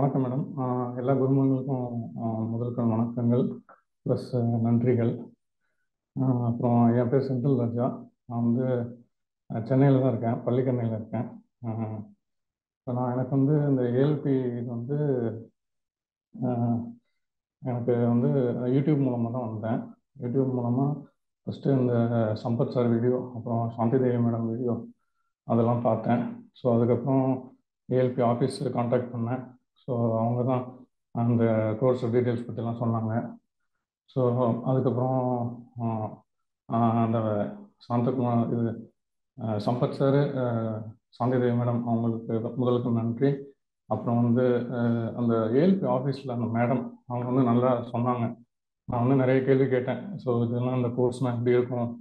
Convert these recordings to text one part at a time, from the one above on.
வணக்கம் மேடம் ஆஹ் எல்லா குருமங்களுக்கும் ஆஹ் முதற்கண் வணக்கங்கள் ப்ளஸ் நன்றிகள் ஆஹ் அப்புறம் என் பேர் செந்தில் ராஜா நான் வந்து சென்னையில் தான் இருக்கேன் பள்ளிக்கரணையில் இருக்கேன் ஆஹ் இப்போ நான் எனக்கு வந்து இந்த ஏஎல்பி இது வந்து ஆஹ் எனக்கு வந்து யூடியூப் மூலமாக தான் வந்தேன் யூடியூப் மூலமாக ஃபஸ்ட்டு இந்த சம்பத் சார் வீடியோ அப்புறம் சாந்தி தேவி மேடம் வீடியோ அதெல்லாம் பார்த்தேன் ஸோ அதுக்கப்புறம் ஏஎல்பி ஆஃபீஸில் காண்டாக்ட் பண்ணேன் ஸோ அவங்க தான் அந்த கோர்ஸ் டீட்டெயில்ஸ் பற்றிலாம் சொன்னாங்க ஸோ அதுக்கப்புறம் ஆஹ் ஆஹ் அந்த சாந்தகுமார் இது ஆஹ் சம்பத் சார் சாந்தி தேவி மேடம் அவங்களுக்கு முதலுக்கு நன்றி அப்புறம் வந்து ஆஹ் அந்த ஏஎல்பி ஆஃபீஸில் அந்த மேடம் அவங்க வந்து நல்லா சொன்னாங்க நான் வந்து நிறைய கேள்வி கேட்டேன் ஸோ இதெல்லாம் இந்த கோர்ஸ்னால் எப்படி இருக்கும்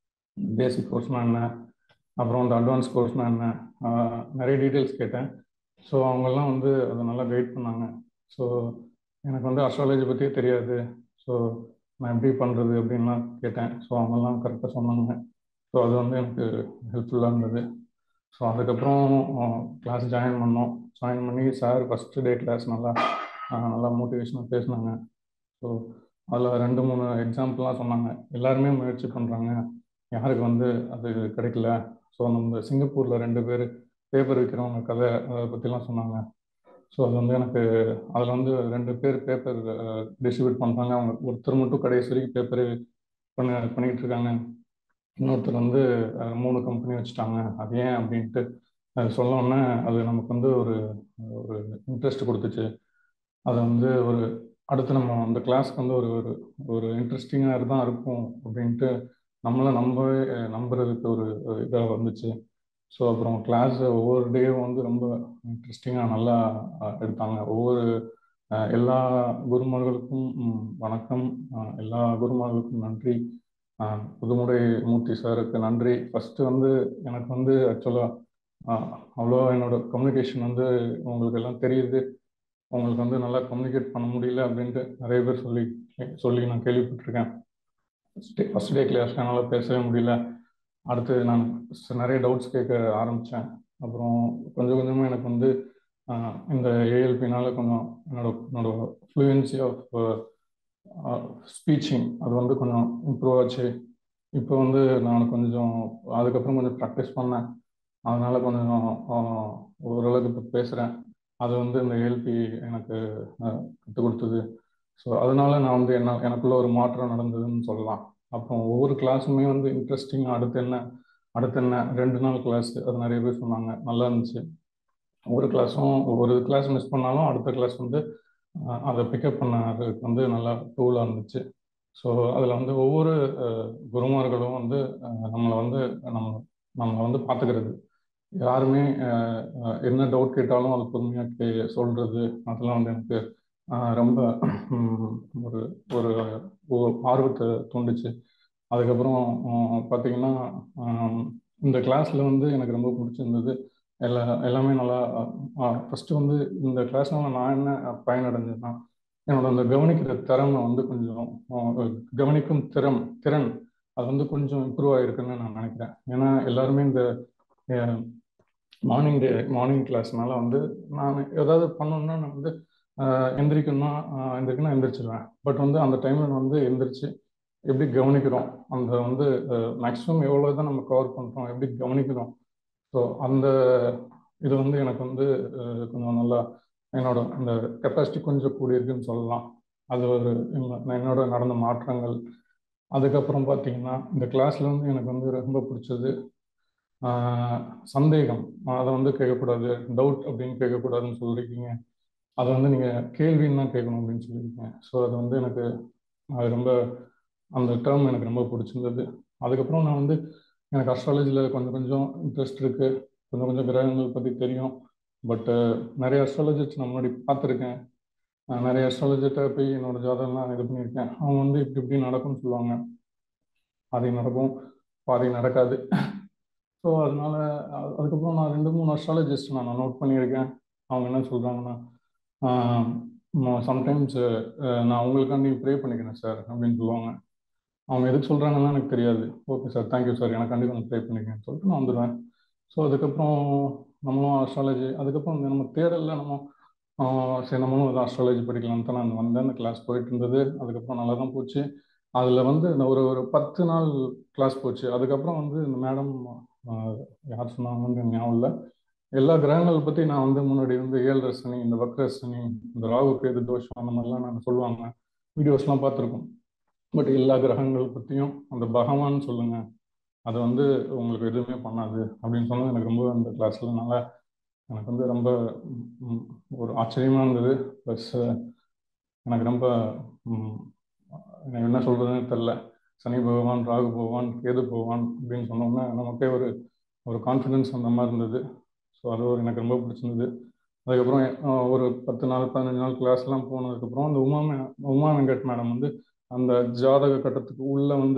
பேசிக் கோர்ஸ்னால் என்ன அப்புறம் இந்த அட்வான்ஸ் கோர்ஸ்னால் என்ன ஆஹ் நிறைய டீட்டெயில்ஸ் கேட்டேன் ஸோ அவங்கெல்லாம் வந்து அதை நல்லா கைட் பண்ணாங்க ஸோ எனக்கு வந்து அஸ்ட்ராலஜி பற்றியே தெரியாது ஸோ நான் எப்படி பண்ணுறது அப்படின்லாம் கேட்டேன் ஸோ அவங்கெல்லாம் கரெக்டாக சொன்னாங்க ஸோ அது வந்து எனக்கு ஹெல்ப்ஃபுல்லாக இருந்தது ஸோ அதுக்கப்புறம் கிளாஸ் ஜாயின் பண்ணோம் ஜாயின் பண்ணி சார் ஃபஸ்ட்டு டே கிளாஸ் நல்லா ஆஹ் நல்லா மோட்டிவேஷனாக பேசினாங்க ஸோ அதில் ரெண்டு மூணு எக்ஸாம்பிள்லாம் சொன்னாங்க எல்லாருமே முயற்சி பண்ணுறாங்க யாருக்கு வந்து அது கிடைக்கல ஸோ நம்ம சிங்கப்பூரில் ரெண்டு பேர் பேப்பர் விற்கிறவங்க கதை அதை பற்றிலாம் சொன்னாங்க ஸோ அது வந்து எனக்கு அதில் வந்து ரெண்டு பேர் பேப்பர் டிஸ்ட்ரிபியூட் பண்ணுறாங்க அவங்க ஒருத்தர் மட்டும் கடைசி வரைக்கும் பேப்பர் பண்ண பண்ணிக்கிட்டு இருக்காங்க இன்னொருத்தர் வந்து அஹ், மூணு கம்பெனி வச்சுட்டாங்க அது ஏன் அப்படின்ட்டு அது சொன்னோன்னே அது நமக்கு வந்து ஒரு ஒரு இன்ட்ரெஸ்ட் கொடுத்துச்சு அது வந்து ஒரு அடுத்து நம்ம அந்த கிளாஸ்க்கு வந்து ஒரு ஒரு ஒரு இன்ட்ரெஸ்டிங்காக தான் இருக்கும் அப்படின்ட்டு நம்மளை நம்பவே நம்புறதுக்கு ஒரு இதாக வந்துச்சு ஸோ அப்புறம் கிளாஸ் ஒவ்வொரு டேவும் வந்து ரொம்ப இன்ட்ரெஸ்டிங்காக நல்லா அஹ், எடுத்தாங்க ஒவ்வொரு அஹ், எல்லா குருமார்களுக்கும் ம், வணக்கம் அஹ், எல்லா குருமார்களுக்கும் நன்றி அஹ், புதுமுறை மூர்த்தி சாருக்கு நன்றி ஃபஸ்ட்டு வந்து எனக்கு வந்து ஆக்சுவலாக அவ்வளோ என்னோட கம்யூனிகேஷன் வந்து உங்களுக்கு எல்லாம் தெரியுது உங்களுக்கு வந்து நல்லா கம்யூனிகேட் பண்ண முடியல அப்படின்ட்டு நிறைய பேர் சொல்லி சொல்லி நான் கேள்விப்பட்டிருக்கேன் ஃபஸ்ட் டே கிளாஸ் என்னால் பேசவே முடியல அடுத்து நான் ஸ் நிறைய டவுட்ஸ் கேட்க ஆரம்பித்தேன் அப்புறம் கொஞ்சம் கொஞ்சமாக எனக்கு வந்து ஆஹ், இந்த ஏஎல்பினால கொஞ்சம் என்னோட என்னோட ஃப்ளூயன்சி ஆஃப் ஸ்பீச்சிங் அது வந்து கொஞ்சம் இம்ப்ரூவ் ஆச்சு இப்போ வந்து நான் கொஞ்சம் அதுக்கப்புறம் கொஞ்சம் ப்ராக்டிஸ் பண்ணேன் அதனால கொஞ்சம் ஆஹ், ஓரளவுக்கு இப்போ பேசுகிறேன் அது வந்து இந்த ஏஎல்பி எனக்கு கற்றுக் கொடுத்தது ஸோ அதனால நான் வந்து என்ன எனக்குள்ள ஒரு மாற்றம் நடந்ததுன்னு சொல்லலாம் அப்புறம் ஒவ்வொரு கிளாஸுமே வந்து இன்ட்ரெஸ்டிங்காக அடுத்து என்ன அடுத்து என்ன ரெண்டு நாள் கிளாஸ் அது நிறைய பேர் சொன்னாங்க நல்லா இருந்துச்சு ஒவ்வொரு கிளாஸும் ஒரு கிளாஸ் மிஸ் பண்ணாலும் அடுத்த கிளாஸ் வந்து அஹ், அதை பிக்கப் பண்ணதுக்கு வந்து நல்லா டூலாக இருந்துச்சு ஸோ அதில் வந்து ஒவ்வொரு அஹ், குருமார்களும் வந்து அஹ், நம்மளை வந்து நம்ம நம்மளை வந்து பார்த்துக்கிறது யாருமே அஹ், அஹ், என்ன டவுட் கேட்டாலும் அது பொறுமையாக கே சொல்கிறது அதெல்லாம் வந்து எனக்கு அஹ், ரொம்ப ம், ஒரு ஒரு ஒரு ஆர்வத்தை தூண்டுச்சு அதுக்கப்புறம் அஹ், பார்த்தீங்கன்னா அஹ், இந்த கிளாஸில் வந்து எனக்கு ரொம்ப பிடிச்சிருந்தது எல்லா எல்லாமே நல்லா ஃபஸ்ட்டு வந்து இந்த கிளாஸ்னால நான் என்ன பயனடைஞ்சேன்னா என்னோட அந்த கவனிக்கிற திறமை வந்து கொஞ்சம் அஹ், கவனிக்கும் திறம் திறன் அது வந்து கொஞ்சம் இம்ப்ரூவ் ஆகிருக்குன்னு நான் நினைக்கிறேன் ஏன்னா எல்லாருமே இந்த மார்னிங் டே மார்னிங் கிளாஸ்னால வந்து நான் ஏதாவது பண்ணணும்னா நான் வந்து ஆஹ், எந்திரிக்கணும்னா ஆஹ், எந்திரிக்கணும்னா எந்திரிச்சிருவேன் பட் வந்து அந்த டைமில் வந்து எந்திரிச்சு எப்படி கவனிக்கிறோம் அந்த வந்து மேக்ஸிமம் எவ்வளோ தான் நம்ம கவர் பண்ணுறோம் எப்படி கவனிக்கிறோம் ஸோ அந்த இது வந்து எனக்கு வந்து ஆஹ், கொஞ்சம் நல்லா என்னோட அந்த கெப்பாசிட்டி கொஞ்சம் கூடியிருக்குன்னு சொல்லலாம் அது ஒரு என்ன- என்னோட நடந்த மாற்றங்கள் அதுக்கப்புறம் பார்த்தீங்கன்னா இந்த கிளாஸ்ல வந்து எனக்கு வந்து ரொம்ப பிடிச்சது ஆஹ், சந்தேகம் அதை வந்து கேட்கக்கூடாது டவுட் அப்படின்னு கேட்கக்கூடாதுன்னு சொல்லியிருக்கீங்க அதை வந்து நீங்கள் கேள்வின்னு தான் கேட்கணும் அப்படின்னு சொல்லியிருக்கீங்க ஸோ அது வந்து எனக்கு அது ரொம்ப அந்த டேர்ம் எனக்கு ரொம்ப பிடிச்சிருந்தது அதுக்கப்புறம் நான் வந்து எனக்கு அஸ்ட்ராலஜியில் கொஞ்சம் கொஞ்சம் இன்ட்ரெஸ்ட் இருக்குது கொஞ்சம் கொஞ்சம் கிரகங்கள் பற்றி தெரியும் பட்டு நிறைய அஸ்ட்ராலஜிஸ்ட் நான் முன்னாடி பார்த்துருக்கேன் நான் நிறைய அஸ்ட்ராலஜிட்ட போய் என்னோட ஜாதகம்லாம் இது பண்ணியிருக்கேன் அவங்க வந்து இப்படி இப்படி நடக்கும்னு சொல்லுவாங்க பாதி நடக்கும் பாதி நடக்காது ஸோ அதனால அ- அதுக்கப்புறம் நான் ரெண்டு மூணு அஸ்ட்ராலஜிஸ்ட் நான் நோட் பண்ணியிருக்கேன் அவங்க என்ன சொல்கிறாங்கன்னா சம்டைம்ஸ் நான் உங்களுக்காண்டி ப்ரே பண்ணிக்கிறேன் சார் அப்படின்னு சொல்லுவாங்க அவங்க எதுக்கு சொல்கிறாங்கன்னா எனக்கு தெரியாது ஓகே சார் தேங்க்யூ சார் எனக்காண்டி கொஞ்சம் ப்ரே பண்ணிக்கிறேன்னு சொல்லிட்டு நான் வந்துடுவேன் ஸோ அதுக்கப்புறம் நம்மளும் அஸ்ட்ராலஜி அதுக்கப்புறம் இந்த நம்ம தேடலில் நம்ம சரி நம்மளும் ஏதோ அஸ்ட்ராலஜி படிக்கலாம்னு தான் நான் வந்தேன் அந்த கிளாஸ் போயிட்டு இருந்தது அதுக்கப்புறம் நல்லா தான் போச்சு அதில் வந்து இந்த ஒரு ஒரு பத்து நாள் கிளாஸ் போச்சு அதுக்கப்புறம் வந்து இந்த மேடம் யார் சொன்னாங்கன்னு ஞாபகம் இல்லை எல்லா கிரகங்கள் பற்றி நான் வந்து முன்னாடி வந்து ஏழரை சனி இந்த வக்ர சனி இந்த ராகு கேது தோஷம் அந்த மாதிரிலாம் நான் சொல்லுவாங்க வீடியோஸ்லாம் பார்த்துருக்கோம் பட் எல்லா கிரகங்கள் பற்றியும் அந்த பகவான் சொல்லுங்க அது வந்து உங்களுக்கு எதுவுமே பண்ணாது அப்படின்னு சொன்னது எனக்கு ரொம்ப அந்த கிளாஸில் நல்லா எனக்கு வந்து ரொம்ப ஒரு ஆச்சரியமாக இருந்தது ப்ளஸ் எனக்கு ரொம்ப எனக்கு என்ன சொல்கிறதுன்னு தெரில சனி பகவான் ராகு பகவான் கேது பகவான் அப்படின்னு சொன்னோம்னா நமக்கே ஒரு ஒரு கான்ஃபிடென்ஸ் அந்த மாதிரி இருந்தது ஸோ அது ஒரு எனக்கு ரொம்ப பிடிச்சிருந்தது அதுக்கப்புறம் ஒரு பத்து நாள் பதினஞ்சு நாள் கிளாஸ்லாம் போனதுக்கப்புறம் அந்த உமா மே உமா வெங்கட் மேடம் வந்து அந்த ஜாதக கட்டத்துக்கு உள்ளே வந்து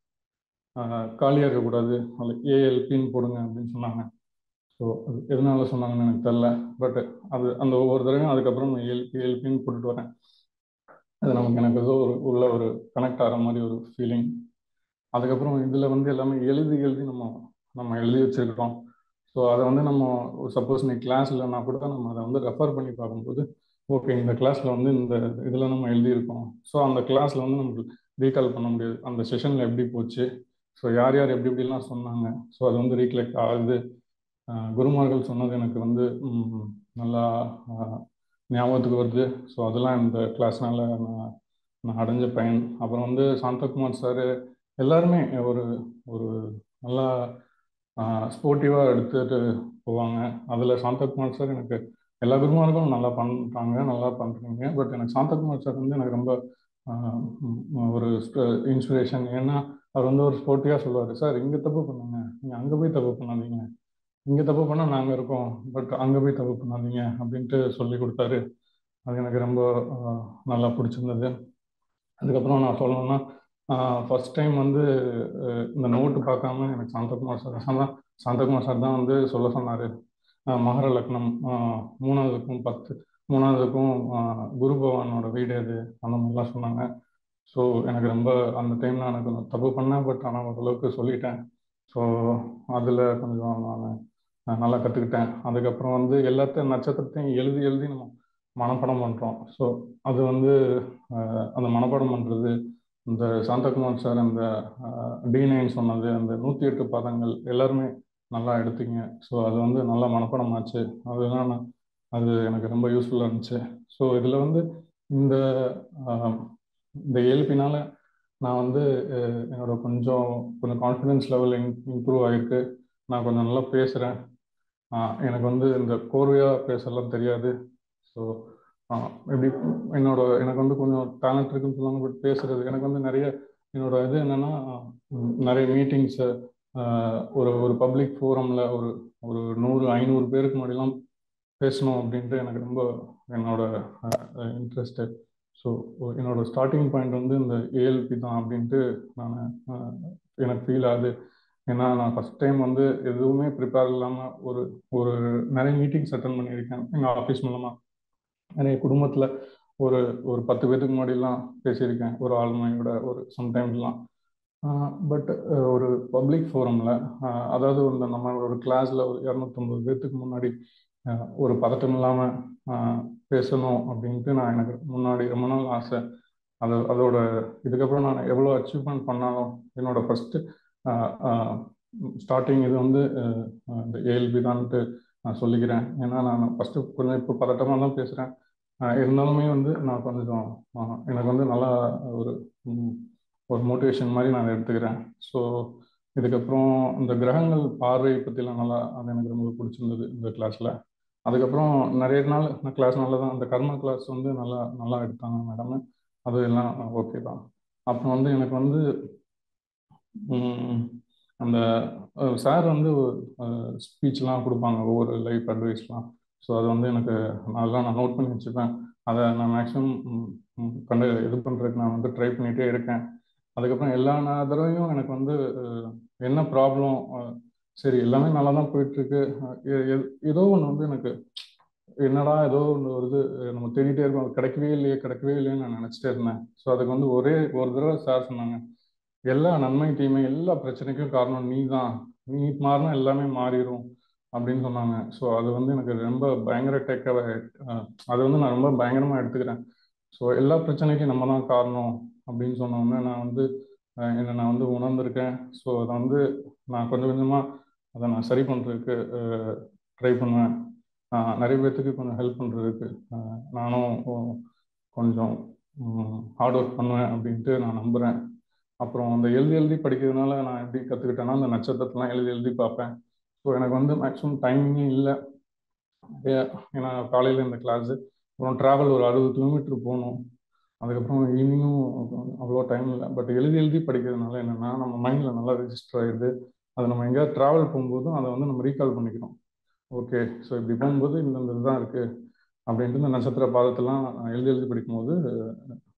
காலியாக இருக்கக்கூடாது அதில் ஏஎல்பின்னு போடுங்க அப்படின்னு சொன்னாங்க ஸோ அது எதனால சொன்னாங்கன்னு எனக்கு தெரில பட் அது அந்த ஒவ்வொரு தடவையும் அதுக்கப்புறம் ஏஎல்பி ஏஎல்பின்னு போட்டுட்டு வரேன் அது நமக்கு எனக்கு ஏதோ ஒரு உள்ள ஒரு கனெக்ட் ஆகிற மாதிரி ஒரு ஃபீலிங் அதுக்கப்புறம் இதில் வந்து எல்லாமே எழுதி எழுதி நம்ம நம்ம எழுதி வச்சுருக்கிறோம் ஸோ அதை வந்து நம்ம சப்போஸ் நீ கிளாஸ் இல்லைன்னா கூட நம்ம அதை வந்து ரெஃபர் பண்ணி பார்க்கும்போது ஓகே இந்த கிளாஸில் வந்து இந்த இதில் நம்ம எழுதியிருக்கோம் ஸோ அந்த கிளாஸில் வந்து நமக்கு ரீகால் பண்ண முடியாது அந்த செஷனில் எப்படி போச்சு ஸோ யார் யார் எப்படி எப்படிலாம் சொன்னாங்க ஸோ அது வந்து ரீகலெக்ட் ஆகுது குருமார்கள் சொன்னது எனக்கு வந்து நல்லா ஞாபகத்துக்கு வருது ஸோ அதெல்லாம் இந்த கிளாஸ்னால நான் நான் அடைஞ்ச பயன் அப்புறம் வந்து சாந்தகுமார் சார் எல்லாருமே ஒரு ஒரு நல்லா ஸ்போர்ட்டிவாக எடுத்துகிட்டு போவாங்க அதில் சாந்தகுமார் சார் எனக்கு எல்லா குருமார்களும் நல்லா பண்ணுறாங்க நல்லா பண்ணுறீங்க பட் எனக்கு சாந்தகுமார் சார் வந்து எனக்கு ரொம்ப ஒரு இன்ஸ்பிரேஷன் ஏன்னா அவர் வந்து ஒரு ஸ்போர்ட்டிவாக சொல்லுவார் சார் இங்கே தப்பு பண்ணுங்க நீங்கள் அங்கே போய் தப்பு பண்ணாதீங்க இங்கே தப்பு பண்ணால் நாங்கள் இருக்கோம் பட் அங்கே போய் தப்பு பண்ணாதீங்க அப்படின்ட்டு சொல்லி கொடுத்தாரு அது எனக்கு ரொம்ப நல்லா பிடிச்சிருந்தது அதுக்கப்புறம் நான் சொல்லணும்னா ஃபஸ்ட் டைம் வந்து இந்த நோட்டு பார்க்காம எனக்கு சாந்தகுமார் சார் தான் சாந்தகுமார் சார் தான் வந்து சொல்ல சொன்னார் மகர லக்னம் மூணாவதுக்கும் பத்து மூணாவதுக்கும் குரு பகவானோட வீடு அது அந்த மாதிரிலாம் சொன்னாங்க ஸோ எனக்கு ரொம்ப அந்த டைம் நான் எனக்கு தப்பு பண்ணேன் பட் ஆனால் ஓரளவுக்கு சொல்லிட்டேன் ஸோ அதில் கொஞ்சம் நான் நல்லா கற்றுக்கிட்டேன் அதுக்கப்புறம் வந்து எல்லாத்தையும் நட்சத்திரத்தையும் எழுதி எழுதி நம்ம மனப்பாடம் பண்ணுறோம் ஸோ அது வந்து அந்த மனப்பாடம் பண்ணுறது இந்த சாந்தகுமார் சார் அந்த டி நைன் சொன்னது அந்த நூற்றி எட்டு பதங்கள் எல்லாருமே நல்லா எடுத்தீங்க ஸோ அது வந்து நல்லா மனப்பாடம் ஆச்சு அதுதான் நான் அது எனக்கு ரொம்ப யூஸ்ஃபுல்லாக இருந்துச்சு ஸோ இதில் வந்து இந்த இந்த ஏல்பினால் நான் வந்து என்னோட கொஞ்சம் கொஞ்சம் கான்ஃபிடென்ஸ் லெவல் இம்ப்ரூவ் ஆகிருக்கு நான் கொஞ்சம் நல்லா பேசுகிறேன் எனக்கு வந்து இந்த கோர்வையாக பேசலாம் தெரியாது ஸோ எப்படி என்னோட எனக்கு வந்து கொஞ்சம் டேலண்ட் இருக்குன்னு சொல்லுவாங்க பட் பேசுறது எனக்கு வந்து நிறைய என்னோட இது என்னென்னா நிறைய மீட்டிங்ஸு ஒரு ஒரு பப்ளிக் ஃபோரமில் ஒரு ஒரு நூறு ஐநூறு பேருக்கு முன்னாடிலாம் பேசணும் அப்படின்ட்டு எனக்கு ரொம்ப என்னோட இன்ட்ரெஸ்ட்டு ஸோ என்னோட ஸ்டார்டிங் பாயிண்ட் வந்து இந்த ஏஎல்பி தான் அப்படின்ட்டு நான் எனக்கு ஃபீல் ஆகுது ஏன்னா நான் ஃபஸ்ட் டைம் வந்து எதுவுமே ப்ரிப்பேர் இல்லாமல் ஒரு ஒரு நிறைய மீட்டிங்ஸ் அட்டன் பண்ணியிருக்கேன் எங்கள் ஆஃபீஸ் மூலமாக நிறைய குடும்பத்தில் ஒரு ஒரு பத்து பேருக்கு முன்னாடிலாம் பேசியிருக்கேன் ஒரு ஆளுமையோட ஒரு சம்டைம்ஸ்லாம் பட் ஒரு பப்ளிக் ஃபோரமில் அதாவது இந்த நம்ம ஒரு கிளாஸில் ஒரு இரநூத்தொம்பது பேர்த்துக்கு முன்னாடி ஒரு பதட்டம் இல்லாமல் பேசணும் அப்படின்ட்டு நான் எனக்கு முன்னாடி ரொம்ப நாள் ஆசை அது அதோட இதுக்கப்புறம் நான் எவ்வளோ அச்சீவ்மெண்ட் பண்ணாலும் என்னோட ஃபஸ்ட்டு ஸ்டார்டிங் இது வந்து இந்த ஏஎல்பி தான்ட்டு நான் சொல்லிக்கிறேன் ஏன்னா நான் ஃபஸ்ட்டு கொஞ்சம் இப்போ பதட்டமாக தான் பேசுகிறேன் இருந்தாலுமே வந்து நான் கொஞ்சம் எனக்கு வந்து நல்லா ஒரு ஒரு மோட்டிவேஷன் மாதிரி நான் எடுத்துக்கிறேன் ஸோ இதுக்கப்புறம் இந்த கிரகங்கள் பார்வை பற்றிலாம் நல்லா அது எனக்கு ரொம்ப பிடிச்சிருந்தது இந்த கிளாஸில் அதுக்கப்புறம் நிறைய நாள் இந்த கிளாஸ் நல்லா தான் அந்த கர்ம கிளாஸ் வந்து நல்லா நல்லா எடுத்தாங்க மேடம் அது எல்லாம் ஓகே தான் அப்புறம் வந்து எனக்கு வந்து அந்த சார் வந்து ஸ்பீச்லாம் கொடுப்பாங்க ஒவ்வொரு லைஃப் அட்வைஸ்லாம் ஸோ அது வந்து எனக்கு அதெல்லாம் நான் நோட் பண்ணி வச்சுப்பேன் அதை நான் மேக்ஸிமம் கண்டு இது பண்ணுறதுக்கு நான் வந்து ட்ரை பண்ணிகிட்டே இருக்கேன் அதுக்கப்புறம் எல்லா தடவையும் எனக்கு வந்து என்ன ப்ராப்ளம் சரி எல்லாமே நல்லா தான் போயிட்டுருக்கு ஏதோ ஒன்று வந்து எனக்கு என்னடா ஏதோ ஒன்று வருது நம்ம தேடிட்டே இருக்கோம் அது கிடைக்கவே இல்லையே கிடைக்கவே இல்லையேன்னு நான் நினச்சிட்டே இருந்தேன் ஸோ அதுக்கு வந்து ஒரே ஒரு தடவை சார் சொன்னாங்க எல்லா நன்மை தீமை எல்லா பிரச்சனைக்கும் காரணம் நீ தான் நீ மாறினா எல்லாமே மாறிடும் அப்படின்னு சொன்னாங்க ஸோ அது வந்து எனக்கு ரொம்ப பயங்கர டேக்காக அது வந்து நான் ரொம்ப பயங்கரமாக எடுத்துக்கிறேன் ஸோ எல்லா பிரச்சனைக்கும் நம்ம தான் காரணம் அப்படின்னு சொன்னோன்னே நான் வந்து அஹ், என்னை நான் வந்து உணர்ந்திருக்கேன் ஸோ அதை வந்து நான் கொஞ்சம் கொஞ்சமாக அதை நான் சரி பண்ணுறதுக்கு ட்ரை பண்ணுவேன் அஹ், நிறைய பேர்த்துக்கு கொஞ்சம் ஹெல்ப் பண்ணுறதுக்கு நானும் கொ- கொஞ்சம் ஹார்ட் ஒர்க் பண்ணுவேன் அப்படின்ட்டு நான் நம்புகிறேன் அப்புறம் அந்த எழுதி எழுதி படிக்கிறதுனால நான் எப்படி கற்றுக்கிட்டேன்னா அந்த நட்சத்திரத்தெலாம் எழுதி எழுதி பார்ப்பேன் ஸோ எனக்கு வந்து மேக்ஸிமம் டைமிங்கே இல்லை ஏ- ஏன்னா காலையில் இந்த கிளாஸு அப்புறம் ட்ராவல் ஒரு அறுபது கிலோமீட்டர் போகணும் அதுக்கப்புறம் ஈவினிங்கும் அவ்வளோ டைம் இல்லை பட் எழுதி எழுதி படிக்கிறதுனால என்னென்னா நம்ம மைண்டில் நல்லா ரெஜிஸ்டர் ஆயிடுது அது நம்ம எங்கேயாவது ட்ராவல் போகும்போதும் அதை வந்து நம்ம ரீகால் பண்ணிக்கிறோம் ஓகே ஸோ இப்படி போகும்போது இந்த இந்த இதுதான் இருக்குது அப்படின்ட்டு இந்த நட்சத்திர பாதத்தெல்லாம் நான் எழுதி எழுதி படிக்கும்போது